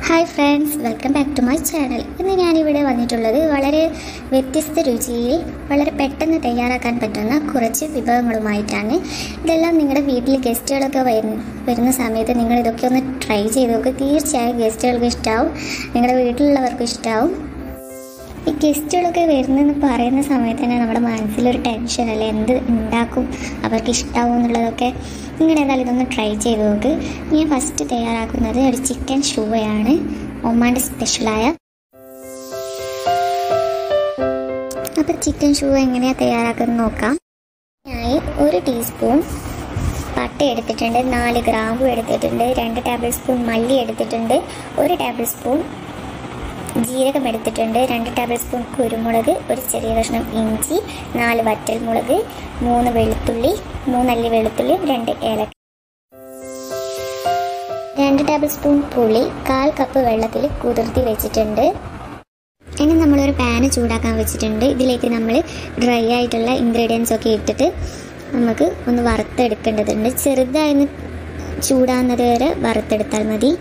hi friends welcome back to my channel ഇന്ന് ഞാനിവിടെ വന്നിട്ടുള്ളത് വളരെ വ്യത്യസ്ത രുചിയിൽ വളരെ പെട്ടെന്ന് തയ്യാറാക്കാൻ പറ്റുന്ന കുറച്ച് വിഭവങ്ങളുമായിട്ടാണ് ഇതെല്ലാം നിങ്ങളുടെ വീട്ടിൽ ഗസ്റ്റുകളൊക്കെ വരുന്ന വരുന്ന സമയത്ത് നിങ്ങൾ ഇതൊക്കെ ഒന്ന് ട്രൈ ചെയ്ത് നോക്കുക തീർച്ചയായും ഗസ്റ്റുകൾക്ക് ഇഷ്ടമാവും നിങ്ങളുടെ വീട്ടിലുള്ളവർക്കും ഇഷ്ടമാവും ഈ ഗസ്റ്റുകളൊക്കെ വരുന്നെന്ന് പറയുന്ന സമയത്ത് തന്നെ നമ്മുടെ മനസ്സിലൊരു ടെൻഷൻ അല്ലേ എന്ത് ഉണ്ടാക്കും അവർക്ക് ഇഷ്ടാവും എന്നുള്ളതൊക്കെ നിങ്ങൾ ഏതായാലും ഇതൊന്ന് ട്രൈ ചെയ്ത് നോക്ക് ഞാൻ ഫസ്റ്റ് തയ്യാറാക്കുന്നത് ഒരു ചിക്കൻ ഷൂവയാണ് ഒമാൻ്റെ സ്പെഷ്യലായ അപ്പോൾ ചിക്കൻ ഷൂ എങ്ങനെയാണ് തയ്യാറാക്കുന്നത് നോക്കാം ഞാൻ ഒരു ടീസ്പൂൺ പട്ട എടുത്തിട്ടുണ്ട് നാല് ഗ്രാമ്പു എടുത്തിട്ടുണ്ട് രണ്ട് ടേബിൾ സ്പൂൺ മല്ലി എടുത്തിട്ടുണ്ട് ഒരു ടേബിൾ സ്പൂൺ ജീരകം എടുത്തിട്ടുണ്ട് രണ്ട് ടേബിൾ സ്പൂൺ കുരുമുളക് ഒരു ചെറിയ കഷ്ണം ഇഞ്ചി നാല് വറ്റൽമുളക് മൂന്ന് വെളുത്തുള്ളി മൂന്നല്ലി വെളുത്തുള്ളി രണ്ട് ഏലക്ക രണ്ട് ടേബിൾ സ്പൂൺ പുളി കാൽ കപ്പ് വെള്ളത്തിൽ കുതിർത്തി വെച്ചിട്ടുണ്ട് ഇനി നമ്മളൊരു പാന് ചൂടാക്കാൻ വെച്ചിട്ടുണ്ട് ഇതിലേക്ക് നമ്മൾ ഡ്രൈ ആയിട്ടുള്ള ഇൻഗ്രീഡിയൻസ് ഒക്കെ ഇട്ടിട്ട് നമുക്ക് ഒന്ന് വറുത്തെടുക്കേണ്ടതുണ്ട് ചെറുതായി ഒന്ന് ചൂടാകുന്നത് വരെ വറുത്തെടുത്താൽ മതി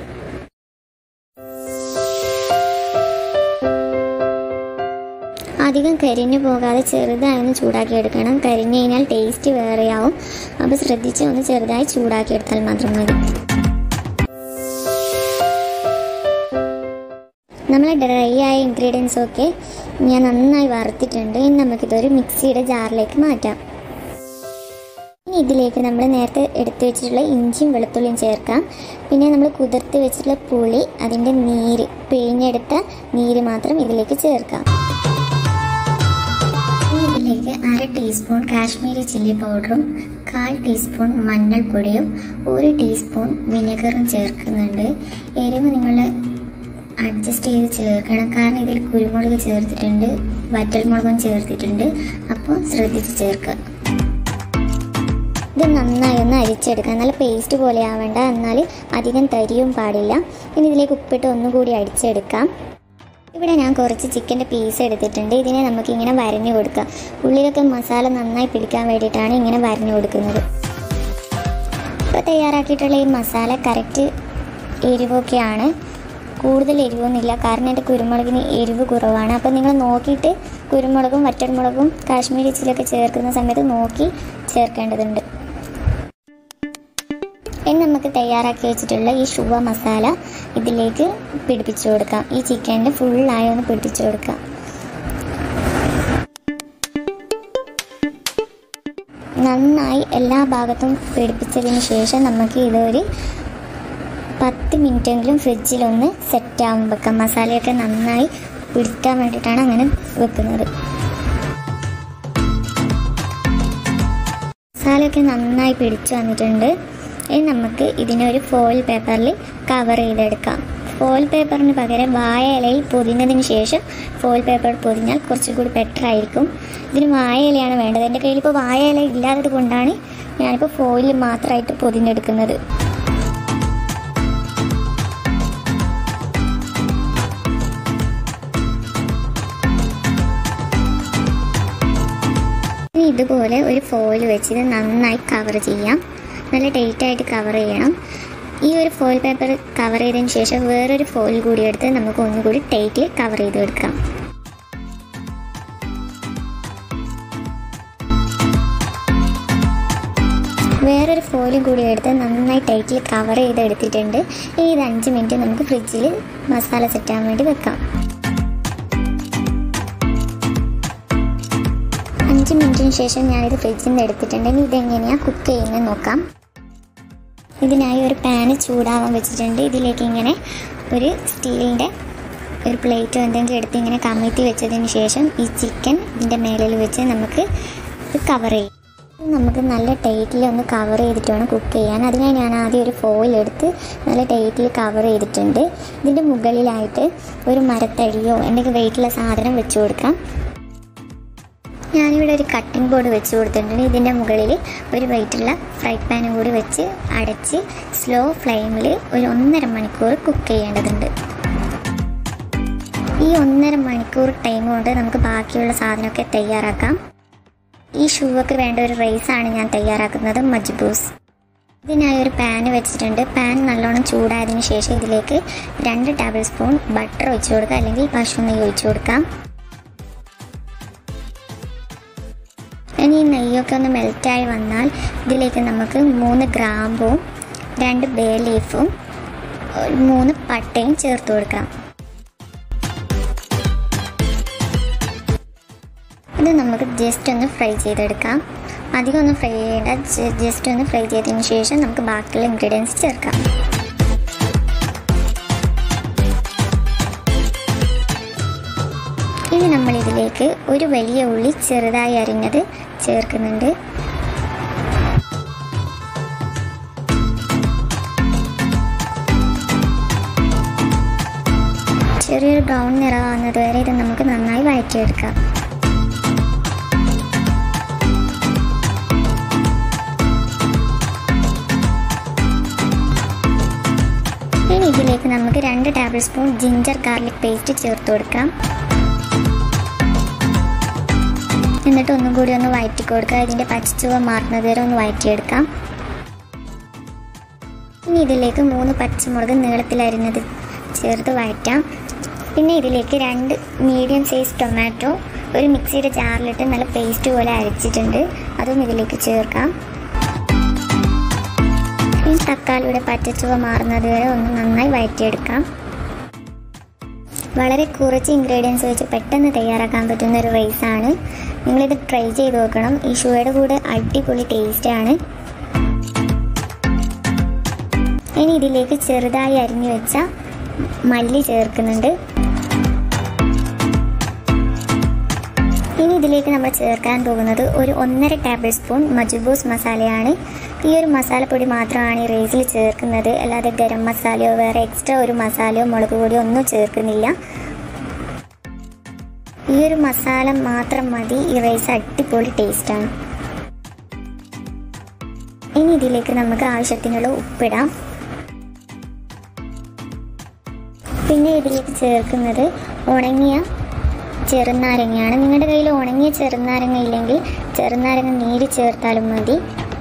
അധികം കരിഞ്ഞു പോകാതെ ചെറുതായി ഒന്ന് ചൂടാക്കി എടുക്കണം കരിഞ്ഞു കഴിഞ്ഞാൽ ടേസ്റ്റ് വേറെയാവും അപ്പോൾ ശ്രദ്ധിച്ച് ഒന്ന് ചെറുതായി ചൂടാക്കി എടുത്താൽ മാത്രം മതി നമ്മൾ ഡ്രൈ ആയ ഇൻഗ്രീഡിയൻസ് ഒക്കെ ഞാൻ നന്നായി വറുത്തിട്ടുണ്ട് ഇനി നമുക്കിതൊരു മിക്സിയുടെ ജാറിലേക്ക് മാറ്റാം ഇനി ഇതിലേക്ക് നമ്മൾ നേരത്തെ എടുത്തു വെച്ചിട്ടുള്ള ഇഞ്ചിയും വെളുത്തുള്ളിയും ചേർക്കാം പിന്നെ നമ്മൾ കുതിർത്ത് വെച്ചിട്ടുള്ള പുളി അതിൻ്റെ നീര് പിഴിഞ്ഞെടുത്ത നീര് മാത്രം ഇതിലേക്ക് ചേർക്കാം ഇനി ഇതിലേക്ക് അര ടീസ്പൂൺ കാശ്മീരി ചില്ലി പൗഡറും കാൽ ടീസ്പൂൺ മഞ്ഞൾപ്പൊടിയും ഒരു ടീസ്പൂൺ വിനെഗറും ചേർക്കുന്നുണ്ട് എരിവ് നിങ്ങൾ അഡ്ജസ്റ്റ് ചെയ്ത് ചേർക്കണം കാരണം ഇതിൽ കുരുമുളക് ചേർത്തിട്ടുണ്ട് വറ്റൽമുളകും ചേർത്തിട്ടുണ്ട് അപ്പോൾ ശ്രദ്ധിച്ച് ചേർക്കുക ഇത് നന്നായി ഒന്ന് അരിച്ചെടുക്കുക നല്ല പേസ്റ്റ് പോലെ ആവേണ്ട എന്നാൽ അധികം തരിയും പാടില്ല ഇനി ഇതിലേക്ക് ഉപ്പിട്ട് ഒന്നുകൂടി അടിച്ചെടുക്കാം ഇവിടെ ഞാൻ കുറച്ച് ചിക്കൻ്റെ പീസ് എടുത്തിട്ടുണ്ട് ഇതിനെ നമുക്ക് ഇങ്ങനെ വരഞ്ഞു കൊടുക്കാം ഉള്ളിലൊക്കെ മസാല നന്നായി പിടിക്കാൻ വേണ്ടിയിട്ടാണ് ഇങ്ങനെ വരഞ്ഞു കൊടുക്കുന്നത് ഇപ്പോൾ തയ്യാറാക്കിയിട്ടുള്ള ഈ മസാല കറക്റ്റ് എരിവൊക്കെയാണ് കൂടുതൽ എരിവൊന്നുമില്ല കാരണം എൻ്റെ കുരുമുളകിന് എരിവ് കുറവാണ് അപ്പോൾ നിങ്ങൾ നോക്കിയിട്ട് കുരുമുളകും വറ്റൽമുളകും കാശ്മീരി ചില്ലൊക്കെ ചേർക്കുന്ന സമയത്ത് നോക്കി ചേർക്കേണ്ടതുണ്ട് ഇനി നമുക്ക് തയ്യാറാക്കി വെച്ചിട്ടുള്ള ഈ ഷുവ മസാല ഇതിലേക്ക് പിടിപ്പിച്ചു കൊടുക്കാം ഈ ചിക്കനിൽ ഫുള്ളായി ഒന്ന് പിടിപ്പിച്ചു കൊടുക്കാം നന്നായി എല്ലാ ഭാഗത്തും പിടിപ്പിച്ചതിന് ശേഷം നമുക്ക് ഇതൊരു പത്ത് മിനിറ്റെങ്കിലും ഫ്രിഡ്ജിലൊന്ന് സെറ്റ് ആവാൻ വെക്കാം മസാലയൊക്കെ നന്നായി പിടിക്കാൻ വേണ്ടിയിട്ടാണ് അങ്ങനെ വെക്കുന്നത് മസാലയൊക്കെ നന്നായി പിടിച്ചു വന്നിട്ടുണ്ട് ഇനി നമുക്ക് ഇതിനൊരു ഫോയിൽ പേപ്പറിൽ കവർ ചെയ്തെടുക്കാം ഫോയിൽ പേപ്പറിന് പകരം വായ ഇലയിൽ പൊതിഞ്ഞതിന് ശേഷം ഫോയിൽ പേപ്പർ പൊതിഞ്ഞാൽ കുറച്ചുകൂടി ബെറ്റർ ആയിരിക്കും ഇതിന് വായ ഇലയാണ് വേണ്ടത് എൻ്റെ കയ്യിൽ ഇപ്പോൾ വായ ഇല ഇല്ലാത്തത് കൊണ്ടാണ് ഞാനിപ്പോൾ ഫോയിൽ മാത്രമായിട്ട് പൊതിഞ്ഞെടുക്കുന്നത് ഇനി ഇതുപോലെ ഒരു ഫോയിൽ വെച്ച് ഇത് നന്നായി കവർ ചെയ്യാം നല്ല ടൈറ്റായിട്ട് കവർ ചെയ്യണം ഈ ഒരു ഫോയിൽ പേപ്പർ കവർ ചെയ്തതിന് ശേഷം വേറൊരു ഫോയിൽ കൂടി എടുത്ത് നമുക്ക് ഒന്നുകൂടി ടൈറ്റിൽ കവർ ചെയ്ത് എടുക്കാം വേറൊരു ഫോയിലും കൂടി എടുത്ത് നന്നായി ടൈറ്റിൽ കവർ ചെയ്ത് എടുത്തിട്ടുണ്ട് ഇനി ഇത് അഞ്ച് മിനിറ്റ് നമുക്ക് ഫ്രിഡ്ജിൽ മസാല സെറ്റാൻ വേണ്ടി വെക്കാം അഞ്ച് മിനിറ്റിന് ശേഷം ഞാനിത് ഫ്രിഡ്ജിൽ നിന്ന് എടുത്തിട്ടുണ്ടെങ്കിൽ ഇതെങ്ങനെയാണ് കുക്ക് ചെയ്യുന്നത് നോക്കാം ഇതിനായി ഒരു പാന് ചൂടാവാൻ വെച്ചിട്ടുണ്ട് ഇതിലേക്ക് ഇങ്ങനെ ഒരു സ്റ്റീലിൻ്റെ ഒരു പ്ലേറ്റോ എന്തെങ്കിലും എടുത്ത് ഇങ്ങനെ കമഴ്ത്തി വെച്ചതിന് ശേഷം ഈ ചിക്കൻ ഇതിൻ്റെ മേലിൽ വെച്ച് നമുക്ക് ഇത് കവർ ചെയ്യും നമുക്ക് നല്ല ടൈറ്റിൽ ഒന്ന് കവർ ചെയ്തിട്ട് വേണം കുക്ക് ചെയ്യാൻ അതിനായി ഞാൻ ആദ്യം ഒരു ഫോയിൽ എടുത്ത് നല്ല ടൈറ്റിൽ കവർ ചെയ്തിട്ടുണ്ട് ഇതിൻ്റെ മുകളിലായിട്ട് ഒരു മരത്തടിയോ എന്തെങ്കിലും വെയിറ്റുള്ള സാധനം വെച്ച് കൊടുക്കാം ഞാനിവിടെ ഒരു കട്ടിംഗ് ബോർഡ് വെച്ച് കൊടുത്തിട്ടുണ്ട് ഇതിൻ്റെ മുകളിൽ ഒരു വെയിറ്റുള്ള ഫ്രൈ പാനും കൂടി വെച്ച് അടച്ച് സ്ലോ ഫ്ലെയിമിൽ ഒരു ഒന്നര മണിക്കൂർ കുക്ക് ചെയ്യേണ്ടതുണ്ട് ഈ ഒന്നര മണിക്കൂർ ടൈം കൊണ്ട് നമുക്ക് ബാക്കിയുള്ള സാധനമൊക്കെ തയ്യാറാക്കാം ഈ ഷൂവൊക്കെ വേണ്ട ഒരു റൈസാണ് ഞാൻ തയ്യാറാക്കുന്നത് മജ്ബൂസ് ഇതിനായി ഒരു പാൻ വെച്ചിട്ടുണ്ട് പാൻ നല്ലോണം ചൂടായതിനു ശേഷം ഇതിലേക്ക് രണ്ട് ടേബിൾ സ്പൂൺ ബട്ടർ ഒഴിച്ചു കൊടുക്കുക അല്ലെങ്കിൽ പശു നെയ്യ് ഒഴിച്ചു കൊടുക്കാം ഇനി ഈ നെയ്യൊക്കെ ഒന്ന് മെൽറ്റായി വന്നാൽ ഇതിലേക്ക് നമുക്ക് മൂന്ന് ഗ്രാമ്പും രണ്ട് ബേ ലീഫും ഒരു മൂന്ന് പട്ടയും ചേർത്ത് കൊടുക്കാം ഇത് നമുക്ക് ജസ്റ്റ് ഒന്ന് ഫ്രൈ ചെയ്തെടുക്കാം അധികം ഒന്ന് ഫ്രൈ ചെയ്യേണ്ട ജസ്റ്റ് ഒന്ന് ഫ്രൈ ചെയ്തതിന് ശേഷം നമുക്ക് ബാക്കിയുള്ള ഇൻഗ്രീഡിയൻസ് ചേർക്കാം ഇനി നമ്മൾ ഇതിലേക്ക് ഒരു വലിയ ഉള്ളി ചെറുതായി അരിഞ്ഞത് ചേർക്കുന്നുണ്ട് ചെറിയൊരു ബ്രൗൺ നിറമാകുന്നത് വരെ ഇത് നമുക്ക് നന്നായി വഴറ്റിയെടുക്കാം ഇനി ഇതിലേക്ക് നമുക്ക് രണ്ട് tablespoon ginger garlic paste ചേർത്ത് കൊടുക്കാം എന്നിട്ട് ഒന്നും കൂടി ഒന്ന് വഴറ്റി കൊടുക്കുക ഇതിൻ്റെ പച്ചച്ചുവ മാറുന്നത് വരെ ഒന്ന് വഴറ്റിയെടുക്കാം ഇനി ഇതിലേക്ക് മൂന്ന് പച്ചമുളക് നീളത്തിൽ അരിഞ്ഞത് ചേർത്ത് വഴറ്റാം പിന്നെ ഇതിലേക്ക് രണ്ട് മീഡിയം സൈസ് ടൊമാറ്റോ ഒരു മിക്സിയുടെ ജാറിലിട്ട് നല്ല പേസ്റ്റ് പോലെ അരച്ചിട്ടുണ്ട് അതും ഇതിലേക്ക് ചേർക്കാം ഈ തക്കാളിയുടെ പച്ചച്ചുവ മാറുന്നത് വരെ ഒന്ന് നന്നായി വഴറ്റിയെടുക്കാം വളരെ കുറച്ച് ഇൻഗ്രീഡിയൻസ് വെച്ച് പെട്ടെന്ന് തയ്യാറാക്കാൻ പറ്റുന്ന ഒരു റൈസാണ് നിങ്ങളിത് ട്രൈ ചെയ്ത് നോക്കണം ഈ ഷുവയുടെ കൂടെ അടിപൊളി ടേസ്റ്റാണ് ഇനി ഇതിലേക്ക് ചെറുതായി അരിഞ്ഞു വെച്ച മല്ലി ചേർക്കുന്നുണ്ട് ഇനി ഇതിലേക്ക് നമ്മൾ ചേർക്കാൻ പോകുന്നത് ഒരു ഒന്നര ടേബിൾ സ്പൂൺ മജുബൂസ് മസാലയാണ് ഈ ഒരു മസാലപ്പൊടി മാത്രമാണ് ഈ റൈസിൽ ചേർക്കുന്നത് അല്ലാതെ ഗരം മസാലയോ വേറെ എക്സ്ട്രാ ഒരു മസാലയോ മുളക് പൊടിയോ ഒന്നും ചേർക്കുന്നില്ല ഈ ഒരു മസാല മാത്രം മതി ഈ റൈസ് അടിപൊളി ടേസ്റ്റാണ് ഇനി ഇതിലേക്ക് നമുക്ക് ആവശ്യത്തിനുള്ള ഉപ്പിടാം പിന്നെ ഇതിലേക്ക് ചേർക്കുന്നത് ഉണങ്ങിയ ചെറുനാരങ്ങയാണ് നിങ്ങളുടെ കയ്യിൽ ഉണങ്ങിയ ചെറുനാരങ്ങ ഇല്ലെങ്കിൽ ചെറുനാരങ്ങ നീര് ചേർത്താലും മതി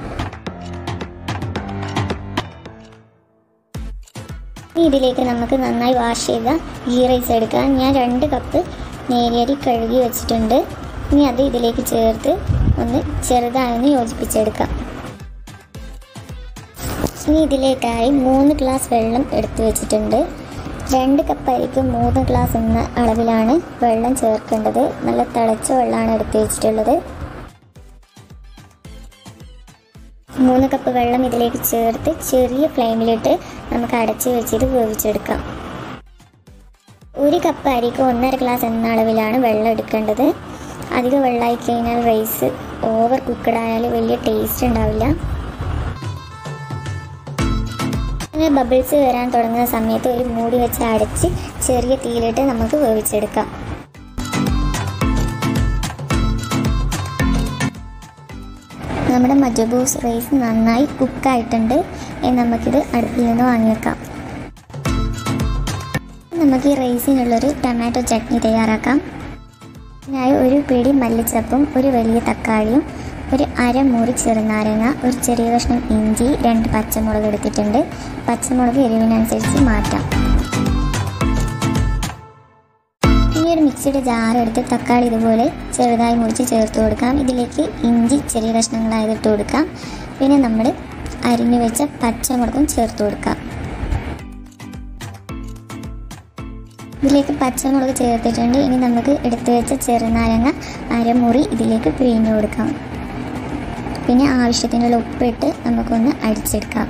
ഇനി ഇതിലേക്ക് നമുക്ക് നന്നായി വാഷ് ചെയ്ത ഗീ റൈസ് എടുക്കാം ഞാൻ രണ്ട് കപ്പ് നേരിയരി കഴുകി വെച്ചിട്ടുണ്ട് ഇനി അത് ഇതിലേക്ക് ചേർത്ത് ഒന്ന് ചെറുതായി ഒന്ന് യോജിപ്പിച്ചെടുക്കാം ഇനി ഇതിലേക്കായി മൂന്ന് ഗ്ലാസ് വെള്ളം എടുത്തു വെച്ചിട്ടുണ്ട് രണ്ട് കപ്പ് അരിക്ക് മൂന്ന് ഗ്ലാസ് എന്ന അളവിലാണ് വെള്ളം ചേർക്കേണ്ടത് നല്ല തിളച്ച വെള്ളമാണ് എടുത്തു വെച്ചിട്ടുള്ളത് മൂന്ന് കപ്പ് വെള്ളം ഇതിലേക്ക് ചേർത്ത് ചെറിയ ഫ്ലെയിമിലിട്ട് നമുക്ക് അടച്ച് വെച്ചിട്ട് വേവിച്ചെടുക്കാം ഒരു കപ്പ് അരിക്ക് ഒന്നര ഗ്ലാസ് എന്ന അളവിലാണ് വെള്ളം എടുക്കേണ്ടത് അധികം വെള്ളമായി കഴിഞ്ഞാൽ റൈസ് ഓവർ കുക്കഡ് ആയാൽ വലിയ ടേസ്റ്റ് ഉണ്ടാവില്ല അങ്ങനെ ബബിൾസ് വരാൻ തുടങ്ങുന്ന സമയത്ത് ഒരു മൂടി വെച്ച് അടച്ച് ചെറിയ തീയിലിട്ട് നമുക്ക് വേവിച്ചെടുക്കാം നമ്മുടെ മജബൂസ് റൈസ് നന്നായി കുക്കായിട്ടുണ്ട് ഇനി നമുക്കിത് അടുപ്പിൽ നിന്ന് വാങ്ങിയേക്കാം നമുക്ക് ഈ റൈസിനുള്ളൊരു ടൊമാറ്റോ ചട്നി തയ്യാറാക്കാം ഇതിനായി ഒരു പിടി മല്ലിച്ചപ്പും ഒരു വലിയ തക്കാളിയും ഒരു അരമുറി ചെറുനാരങ്ങ ഒരു ചെറിയ കഷ്ണം ഇഞ്ചി രണ്ട് പച്ചമുളക് എടുത്തിട്ടുണ്ട് പച്ചമുളക് എരിവിനനുസരിച്ച് മാറ്റാം ഇനി ഒരു മിക്സിയുടെ ജാർ എടുത്ത് തക്കാളി ഇതുപോലെ ചെറുതായി മുറിച്ച് ചേർത്ത് കൊടുക്കാം ഇതിലേക്ക് ഇഞ്ചി ചെറിയ കഷ്ണങ്ങളായത് ഇട്ട് കൊടുക്കാം പിന്നെ നമ്മൾ അരിഞ്ഞു വെച്ച പച്ചമുളകും ചേർത്ത് കൊടുക്കാം ഇതിലേക്ക് പച്ചമുളക് ചേർത്തിട്ടുണ്ട് ഇനി നമുക്ക് എടുത്തു വെച്ച ചെറുനാരങ്ങ അരമുറി ഇതിലേക്ക് പിഴിഞ്ഞു കൊടുക്കാം പിന്നെ ആവശ്യത്തിനുള്ള ഉപ്പിട്ട് നമുക്കൊന്ന് അടിച്ചെടുക്കാം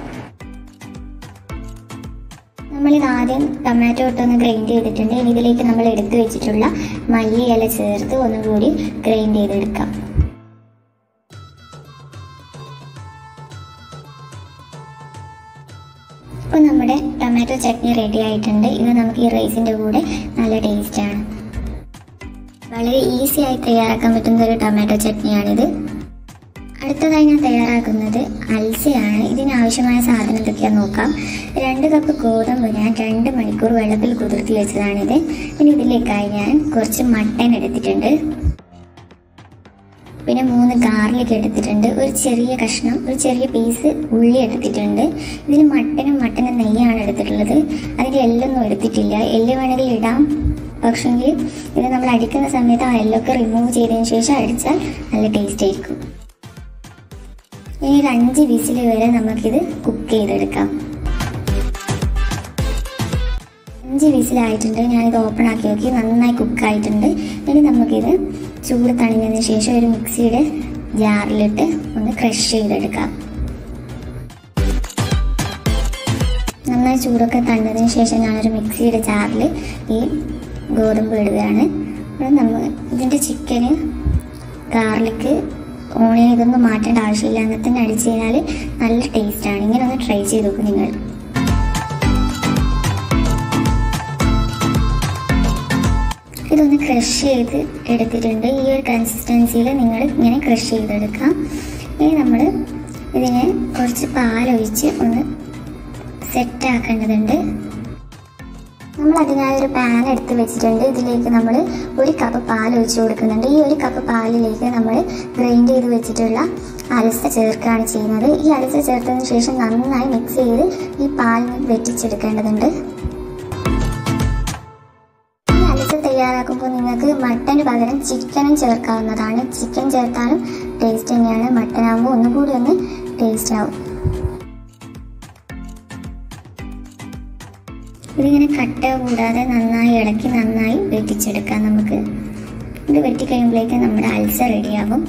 നമ്മളിത് ആദ്യം ടൊമാറ്റോ ഇട്ടൊന്ന് ഗ്രൈൻഡ് ചെയ്തിട്ടുണ്ട് ഇനി ഇതിലേക്ക് നമ്മൾ എടുത്തു വെച്ചിട്ടുള്ള മല്ലി ഇല ചേർത്ത് ഒന്നുകൂടി ഗ്രൈൻഡ് ചെയ്തെടുക്കാം ഇപ്പോൾ നമ്മുടെ ടൊമാറ്റോ ചട്നി റെഡി ആയിട്ടുണ്ട് ഇത് നമുക്ക് ഈ റൈസിൻ്റെ കൂടെ നല്ല ടേസ്റ്റാണ് വളരെ ഈസി ആയി തയ്യാറാക്കാൻ പറ്റുന്ന ഒരു ടൊമാറ്റോ ചട്നിയാണിത് അടുത്തതായി ഞാൻ തയ്യാറാക്കുന്നത് അൽസയാണ് ഇതിനാവശ്യമായ സാധനം എന്തൊക്കെയാണെന്ന് നോക്കാം രണ്ട് കപ്പ് ഗോതമ്പ് ഞാൻ രണ്ട് മണിക്കൂർ വെള്ളത്തിൽ കുതിർത്തി വെച്ചതാണിത് പിന്നെ ഇതിലേക്കായി ഞാൻ കുറച്ച് മട്ടൻ എടുത്തിട്ടുണ്ട് പിന്നെ മൂന്ന് ഗാർലിക് എടുത്തിട്ടുണ്ട് ഒരു ചെറിയ കഷ്ണം ഒരു ചെറിയ പീസ് ഉള്ളി എടുത്തിട്ടുണ്ട് ഇതിൽ മട്ടനും മട്ടനും നെയ്യാണ് എടുത്തിട്ടുള്ളത് അതിൽ എല്ലൊന്നും എടുത്തിട്ടില്ല എല്ല് വേണമെങ്കിൽ ഇടാം പക്ഷെങ്കിൽ ഇത് നമ്മൾ അടിക്കുന്ന സമയത്ത് ആ എല്ലൊക്കെ റിമൂവ് ചെയ്തതിന് ശേഷം അടിച്ചാൽ നല്ല ടേസ്റ്റ് ആയിരിക്കും ഇനി ഒരു അഞ്ച് വിസിൽ വരെ നമുക്കിത് കുക്ക് ചെയ്തെടുക്കാം അഞ്ച് വിസിലായിട്ടുണ്ട് ഞാനിത് ഓപ്പൺ ആക്കി നോക്കി നന്നായി കുക്കായിട്ടുണ്ട് ഇനി നമുക്കിത് ചൂട് തണിഞ്ഞതിന് ശേഷം ഒരു മിക്സിയുടെ ജാറിലിട്ട് ഒന്ന് ക്രഷ് ചെയ്തെടുക്കാം നന്നായി ചൂടൊക്കെ തണഞ്ഞതിന് ശേഷം ഞാനൊരു മിക്സിയുടെ ജാറിൽ ഈ ഗോതമ്പ് ഇടുകയാണ് അപ്പോൾ നമ്മൾ ഇതിൻ്റെ ചിക്കന് ഗാർലിക്ക് ഓണിയൻ ഇതൊന്നും മാറ്റേണ്ട ആവശ്യമില്ല അങ്ങനെ തന്നെ അടിച്ചു കഴിഞ്ഞാൽ നല്ല ടേസ്റ്റാണ് ഇങ്ങനെ ഒന്ന് ട്രൈ ചെയ്ത് നോക്കും നിങ്ങൾ ഇതൊന്ന് ക്രഷ് ചെയ്ത് എടുത്തിട്ടുണ്ട് ഈ ഒരു കൺസിസ്റ്റൻസിയിൽ നിങ്ങൾ ഇങ്ങനെ ക്രഷ് ചെയ്തെടുക്കാം ഇനി നമ്മൾ ഇതിനെ കുറച്ച് പാലൊഴിച്ച് ഒന്ന് സെറ്റ് ആക്കേണ്ടതുണ്ട് നമ്മൾ അതിനായി ഒരു പാൻ എടുത്ത് വെച്ചിട്ടുണ്ട് ഇതിലേക്ക് നമ്മൾ ഒരു കപ്പ് പാൽ ഒഴിച്ച് കൊടുക്കുന്നുണ്ട് ഈ ഒരു കപ്പ് പാലിലേക്ക് നമ്മൾ ഗ്രൈൻഡ് ചെയ്ത് വെച്ചിട്ടുള്ള അലസ ചേർക്കുകയാണ് ചെയ്യുന്നത് ഈ അലസ ചേർത്തതിന് ശേഷം നന്നായി മിക്സ് ചെയ്ത് ഈ പാലിന് വെറ്റിച്ചെടുക്കേണ്ടതുണ്ട് ഈ അലസ തയ്യാറാക്കുമ്പോൾ നിങ്ങൾക്ക് മട്ടന് പകരം ചിക്കനും ചേർക്കാവുന്നതാണ് ചിക്കൻ ചേർത്താലും ടേസ്റ്റ് തന്നെയാണ് മട്ടൻ ആകുമ്പോൾ ഒന്നുകൂടി ഒന്ന് ടേസ്റ്റ് ആവും ഇതിങ്ങനെ കട്ട കൂടാതെ നന്നായി ഇളക്കി നന്നായി വെട്ടിച്ചെടുക്കാം നമുക്ക് ഇത് വെട്ടി കഴിയുമ്പോഴേക്ക് നമ്മുടെ അൽസ റെഡിയാകും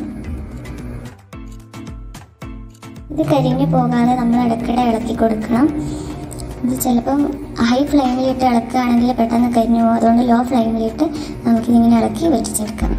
ഇത് കരിഞ്ഞു പോകാതെ നമ്മൾ ഇടയ്ക്കിടെ ഇളക്കി കൊടുക്കണം ഇത് ചിലപ്പം ഹൈ ഫ്ലെയിമിലിട്ട് ഇളക്കുകയാണെങ്കിൽ പെട്ടെന്ന് കരിഞ്ഞു പോകും അതുകൊണ്ട് ലോ ഫ്ലെയിമിലിട്ട് നമുക്കിതിങ്ങനെ ഇളക്കി വെട്ടിച്ചെടുക്കാം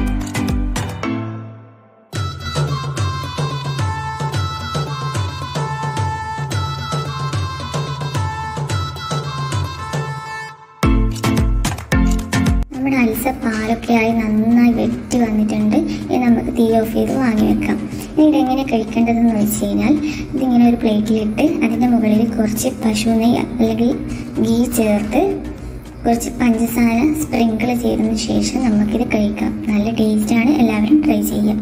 നമ്മുടെ അൽസ പാലൊക്കെ ആയി നന്നായി വെട്ടി വന്നിട്ടുണ്ട് ഇനി നമുക്ക് തീ ഓഫ് ചെയ്ത് വാങ്ങി വെക്കാം ഇനി ഇതെങ്ങനെ കഴിക്കേണ്ടതെന്ന് വെച്ച് കഴിഞ്ഞാൽ ഇതിങ്ങനെ ഒരു പ്ലേറ്റിലിട്ട് അതിൻ്റെ മുകളിൽ കുറച്ച് പശു നെയ്യ് അല്ലെങ്കിൽ ഗീ ചേർത്ത് കുറച്ച് പഞ്ചസാര സ്പ്രിങ്കിൾ ചെയ്തതിന് ശേഷം നമുക്കിത് കഴിക്കാം നല്ല ടേസ്റ്റാണ് എല്ലാവരും ട്രൈ ചെയ്യാം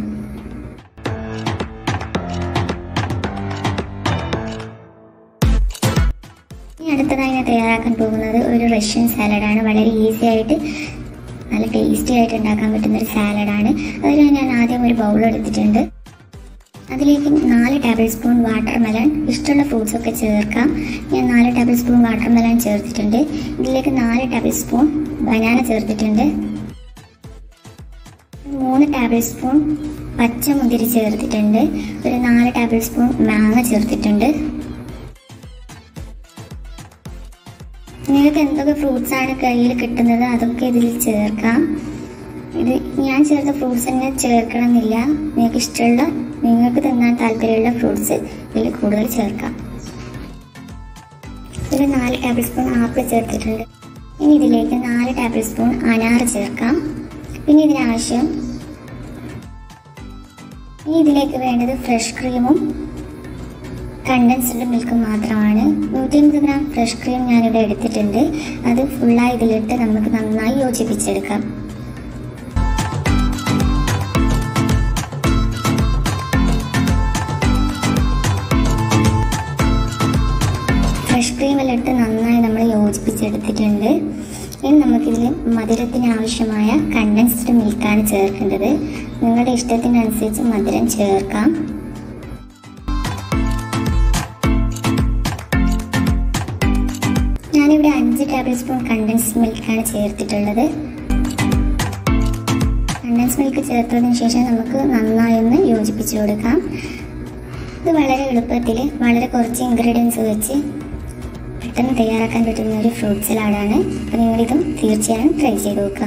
ഇനി അടുത്തതായി ഞാൻ തയ്യാറാക്കാൻ പോകുന്നത് ഒരു റഷ്യൻ സാലഡാണ് വളരെ ഈസി ആയിട്ട് നല്ല ടേസ്റ്റി ആയിട്ട് ഉണ്ടാക്കാൻ പറ്റുന്ന ഒരു സാലഡാണ് അതിൽ ഞാൻ ആദ്യം ഒരു ബൗൾ എടുത്തിട്ടുണ്ട് അതിലേക്ക് നാല് ടേബിൾ സ്പൂൺ വാട്ടർ മെലൺ ഇഷ്ടമുള്ള ഫ്രൂട്ട്സ് ഒക്കെ ചേർക്കാം ഞാൻ നാല് ടേബിൾ സ്പൂൺ വാട്ടർ മെലൺ ചേർത്തിട്ടുണ്ട് ഇതിലേക്ക് നാല് ടേബിൾ സ്പൂൺ ബനാന ചേർത്തിട്ടുണ്ട് മൂന്ന് ടേബിൾ സ്പൂൺ പച്ചമുന്തിരി ചേർത്തിട്ടുണ്ട് ഒരു നാല് ടേബിൾ സ്പൂൺ മാങ്ങ ചേർത്തിട്ടുണ്ട് നിങ്ങൾക്ക് എന്തൊക്കെ ഫ്രൂട്ട്സ് ആണ് കയ്യിൽ കിട്ടുന്നത് അതൊക്കെ ഇതിൽ ചേർക്കാം ഇത് ഞാൻ ചേർത്ത ഫ്രൂട്ട്സ് തന്നെ ചേർക്കണം എന്നില്ല നിങ്ങൾക്ക് ഇഷ്ടമുള്ള നിങ്ങൾക്ക് തിന്നാൻ താല്പര്യമുള്ള ഫ്രൂട്ട്സ് ഇതിൽ കൂടുതൽ ചേർക്കാം ഒരു നാല് ടേബിൾ സ്പൂൺ ആപ്പിൾ ചേർത്തിട്ടുണ്ട് ഇനി ഇതിലേക്ക് നാല് ടേബിൾ സ്പൂൺ അനാർ ചേർക്കാം പിന്നെ ഇതിനാവശ്യം ഇനി ഇതിലേക്ക് വേണ്ടത് ഫ്രഷ് ക്രീമും കണ്ടൻസ്ഡ് മിൽക്ക് മാത്രമാണ് നൂറ്റി അമ്പത് ഗ്രാം ഫ്രഷ് ക്രീം ഞാനിവിടെ എടുത്തിട്ടുണ്ട് അത് ഫുള്ളായി ഇതിലിട്ട് നമുക്ക് നന്നായി യോജിപ്പിച്ചെടുക്കാം ഫ്രഷ് ക്രീമിലിട്ട് നന്നായി നമ്മൾ യോജിപ്പിച്ചെടുത്തിട്ടുണ്ട് ഇനി നമുക്കിതിൽ മധുരത്തിന് ആവശ്യമായ കണ്ടൻസ്ഡ് മിൽക്കാണ് ചേർക്കേണ്ടത് നിങ്ങളുടെ ഇഷ്ടത്തിനനുസരിച്ച് മധുരം ചേർക്കാം ഞാനിവിടെ അഞ്ച് ടേബിൾ സ്പൂൺ കണ്ടൻസ് മിൽക്കാണ് ചേർത്തിട്ടുള്ളത് കണ്ടൻസ് മിൽക്ക് ചേർത്തതിന് ശേഷം നമുക്ക് നന്നായി ഒന്ന് യോജിപ്പിച്ചു കൊടുക്കാം ഇത് വളരെ എളുപ്പത്തിൽ വളരെ കുറച്ച് ഇൻഗ്രീഡിയൻസ് വെച്ച് പെട്ടെന്ന് തയ്യാറാക്കാൻ പറ്റുന്ന ഒരു ഫ്രൂട്ട് സലാഡാണ് അപ്പോൾ നിങ്ങളിതും തീർച്ചയായും ട്രൈ ചെയ്ത് നോക്കുക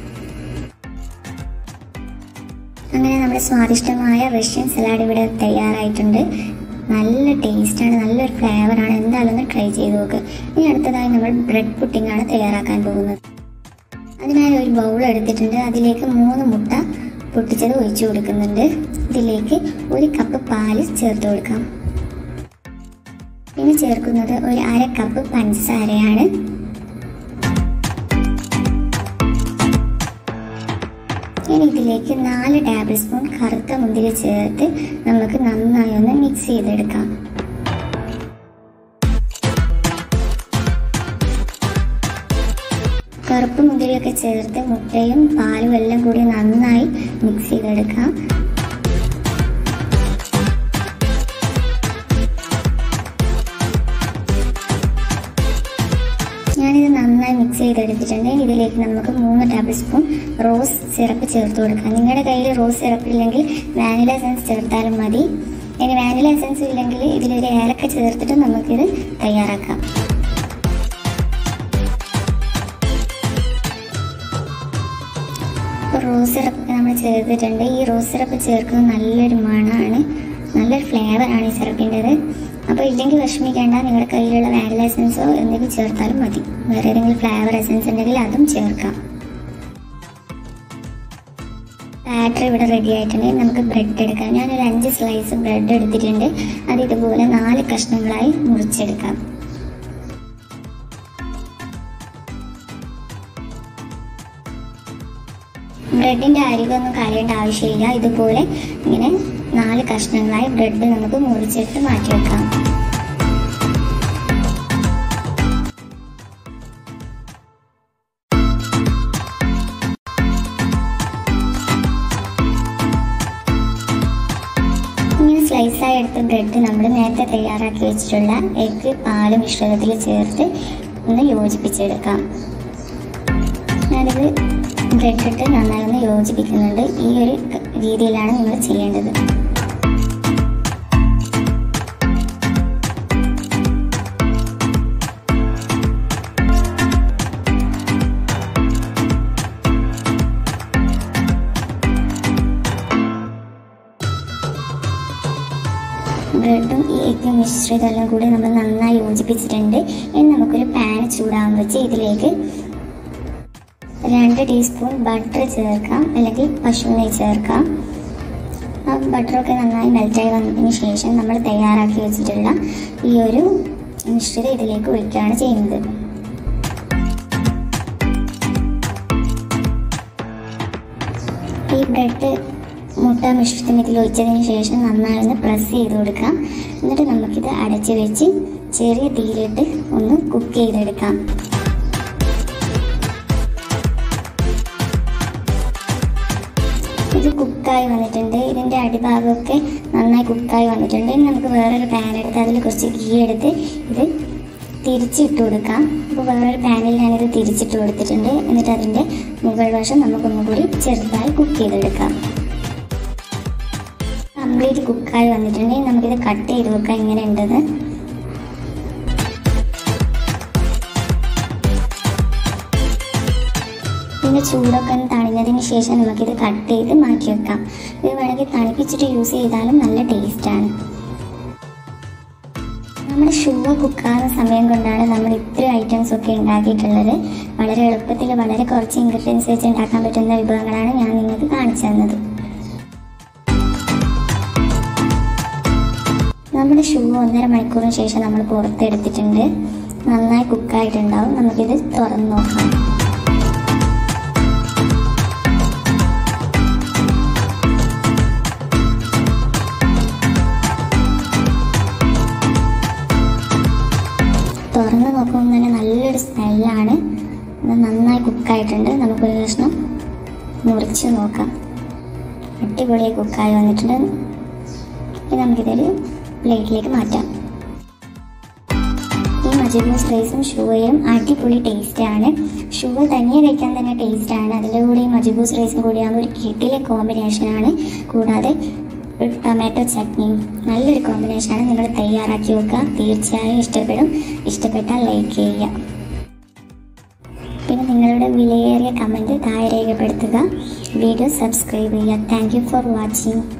അങ്ങനെ നമ്മുടെ സ്വാദിഷ്ടമായ റഷ്യൻ സലാഡ് ഇവിടെ തയ്യാറായിട്ടുണ്ട് നല്ല ടേസ്റ്റാണ് നല്ലൊരു ഫ്ലേവറാണ് എന്തായാലും ഒന്ന് ട്രൈ ചെയ്ത് നോക്കുക ഇനി അടുത്തതായി നമ്മൾ ബ്രെഡ് പുഡിംഗ് ആണ് തയ്യാറാക്കാൻ പോകുന്നത് അതിനായി ഒരു ബൗൾ എടുത്തിട്ടുണ്ട് അതിലേക്ക് മൂന്ന് മുട്ട പൊട്ടിച്ചത് ഒഴിച്ചു കൊടുക്കുന്നുണ്ട് ഇതിലേക്ക് ഒരു കപ്പ് പാല് ചേർത്ത് കൊടുക്കാം പിന്നെ ചേർക്കുന്നത് ഒരു അര കപ്പ് പഞ്ചസാരയാണ് ഇനി ഇതിലേക്ക് ഇതിലേക്ക് നാല് ടേബിൾ സ്പൂൺ കറുത്ത മുന്തിരി ചേർത്ത് നമുക്ക് നന്നായി ഒന്ന് മിക്സ് ചെയ്തെടുക്കാം കറുപ്പ് മുന്തിരിയൊക്കെ ചേർത്ത് മുട്ടയും പാലും എല്ലാം കൂടി നന്നായി മിക്സ് ചെയ്തെടുക്കാം ഞാനിത് നന്നായി മിക്സ് ചെയ്തെടുത്തിട്ടുണ്ട് ഇതിലേക്ക് നമുക്ക് മൂന്ന് ടേബിൾ സ്പൂൺ റോസ് സിറപ്പ് ചേർത്ത് കൊടുക്കാം നിങ്ങളുടെ കയ്യിൽ റോസ് സിറപ്പ് ഇല്ലെങ്കിൽ വാനില എസൻസ് ചേർത്താലും മതി ഇനി വാനില എസൻസ് ഇല്ലെങ്കിൽ ഇതിലൊരു ഏലക്ക ചേർത്തിട്ട് നമുക്കിത് തയ്യാറാക്കാം ഇപ്പോൾ റോസ് സിറപ്പ് നമ്മൾ ചേർത്തിട്ടുണ്ട് ഈ റോസ് സിറപ്പ് ചേർക്കുന്നത് നല്ലൊരു മണമാണ് നല്ലൊരു ഫ്ലേവറാണ് ഈ സിറപ്പിൻ്റെത് അപ്പോൾ ഇല്ലെങ്കിൽ വിഷമിക്കേണ്ട നിങ്ങളുടെ കയ്യിലുള്ള വാനില എസൻസോ എന്തെങ്കിലും ചേർത്താലും മതി വേറെ ഏതെങ്കിലും ഫ്ലേവർ എസൻസ് ഉണ്ടെങ്കിൽ അതും ചേർക്കാം ബാറ്റർ ഇവിടെ റെഡി ആയിട്ടുണ്ട് നമുക്ക് ബ്രെഡ് എടുക്കാം ഞാനൊരു അഞ്ച് സ്ലൈസ് ബ്രെഡ് എടുത്തിട്ടുണ്ട് അത് ഇതുപോലെ നാല് കഷ്ണങ്ങളായി മുറിച്ചെടുക്കാം ബ്രെഡിൻ്റെ അരികൊന്നും കളയേണ്ട ആവശ്യമില്ല ഇതുപോലെ ഇങ്ങനെ നാല് കഷ്ണങ്ങളായി ബ്രെഡ് നമുക്ക് മുറിച്ചെടുത്ത് മാറ്റി വെക്കാം ഇങ്ങനെ സ്ലൈസായി എടുത്ത ബ്രെഡ് നമ്മൾ നേരത്തെ തയ്യാറാക്കി വെച്ചിട്ടുള്ള എഗ്ഗ് പാല് മിശ്രിതത്തിൽ ചേർത്ത് ഒന്ന് യോജിപ്പിച്ചെടുക്കാം ഞാനിത് ബ്രെഡ് ഇട്ട് നന്നായി ഒന്ന് യോജിപ്പിക്കുന്നുണ്ട് ഈ ഒരു രീതിയിലാണ് നിങ്ങൾ ചെയ്യേണ്ടത് ബ്രെഡും ഈ എഗ്ഗും മിശ്രിതമെല്ലാം കൂടി നമ്മൾ നന്നായി യോജിപ്പിച്ചിട്ടുണ്ട് ഇനി നമുക്കൊരു പാൻ ചൂടാകാൻ വെച്ച് ഇതിലേക്ക് രണ്ട് ടീസ്പൂൺ ബട്ടർ ചേർക്കാം അല്ലെങ്കിൽ പശു നെയ്യ് ചേർക്കാം ആ ബട്ടറൊക്കെ നന്നായി മെൽറ്റായി വന്നതിന് ശേഷം നമ്മൾ തയ്യാറാക്കി വെച്ചിട്ടുള്ള ഈ ഒരു മിശ്രിതം ഇതിലേക്ക് ഒഴിക്കുകയാണ് ചെയ്യുന്നത് ഈ ബ്രെഡ് മുട്ട മിശ്രിതം ഇതിൽ ഒഴിച്ചതിന് ശേഷം നന്നായി ഒന്ന് പ്രസ് ചെയ്ത് കൊടുക്കാം എന്നിട്ട് നമുക്കിത് അടച്ച് വെച്ച് ചെറിയ തീയിലിട്ട് ഒന്ന് കുക്ക് ചെയ്തെടുക്കാം ഇത് കുക്കായി വന്നിട്ടുണ്ട് ഇതിൻ്റെ അടിഭാഗമൊക്കെ നന്നായി കുക്കായി വന്നിട്ടുണ്ട് ഇനി നമുക്ക് വേറൊരു പാൻ എടുത്ത് അതിൽ കുറച്ച് ഗീ എടുത്ത് ഇത് തിരിച്ചിട്ട് കൊടുക്കാം അപ്പോൾ വേറൊരു പാനിൽ ഞാനിത് തിരിച്ചിട്ട് കൊടുത്തിട്ടുണ്ട് എന്നിട്ട് അതിൻ്റെ മുകൾ വശം നമുക്കൊന്നും കൂടി ചെറുതായി കുക്ക് ചെയ്തെടുക്കാം കംപ്ലീറ്റ് കുക്കായി വന്നിട്ടുണ്ടെങ്കിൽ നമുക്കിത് കട്ട് ചെയ്ത് വെക്കാം ഇങ്ങനെ ഉണ്ടെന്ന് ഇതിൻ്റെ ചൂടൊക്കെ ഒന്ന് തണിഞ്ഞതിന് ശേഷം നമുക്കിത് കട്ട് ചെയ്ത് മാറ്റി വെക്കാം ഇത് വേണമെങ്കിൽ തണുപ്പിച്ചിട്ട് യൂസ് ചെയ്താലും നല്ല ടേസ്റ്റാണ് നമ്മുടെ ഷുവ കുക്കാകുന്ന സമയം കൊണ്ടാണ് നമ്മൾ ഇത്രയും ഐറ്റംസ് ഒക്കെ ഉണ്ടാക്കിയിട്ടുള്ളത് വളരെ എളുപ്പത്തിൽ വളരെ കുറച്ച് ഇൻഗ്രീഡിയൻസ് വെച്ച് ഉണ്ടാക്കാൻ പറ്റുന്ന വിഭവങ്ങളാണ് ഞാൻ നിങ്ങൾക്ക് കാണിച്ചു തന്നത് നമ്മുടെ ഷൂ ഒന്നര മണിക്കൂറിന് ശേഷം നമ്മൾ പുറത്തെടുത്തിട്ടുണ്ട് നന്നായി കുക്കായിട്ടുണ്ടാവും നമുക്കിത് തുറന്ന് നോക്കാം തുറന്ന് നോക്കുമ്പോൾ തന്നെ നല്ലൊരു സ്മെല്ലാണ് ഇത് നന്നായി കുക്കായിട്ടുണ്ട് നമുക്കൊരു കഷ്ണം മുറിച്ച് നോക്കാം അടിപൊളിയായി കുക്കായി വന്നിട്ടുണ്ട് ഇനി നമുക്കിതൊരു പ്ലേറ്റിലേക്ക് മാറ്റാം ഈ മജബൂസ് റൈസും ഷുവയും അടിപൊളി ടേസ്റ്റാണ് ഷുവ തനിയെ കഴിക്കാൻ തന്നെ ടേസ്റ്റാണ് അതിൻ്റെ കൂടെ ഈ മജബൂസ് റൈസും കൂടി ആകുമ്പോൾ ഒരു കിട്ടിലെ കോമ്പിനേഷനാണ് കൂടാതെ ഒരു ടൊമാറ്റോ ചട്നിയും നല്ലൊരു കോമ്പിനേഷനാണ് നിങ്ങൾ തയ്യാറാക്കി വെക്കുക തീർച്ചയായും ഇഷ്ടപ്പെടും ഇഷ്ടപ്പെട്ടാൽ ലൈക്ക് ചെയ്യുക പിന്നെ നിങ്ങളുടെ വിലയേറിയ കമൻറ്റ് താഴെ രേഖപ്പെടുത്തുക വീഡിയോ സബ്സ്ക്രൈബ് ചെയ്യുക താങ്ക് യു ഫോർ വാച്ചിങ്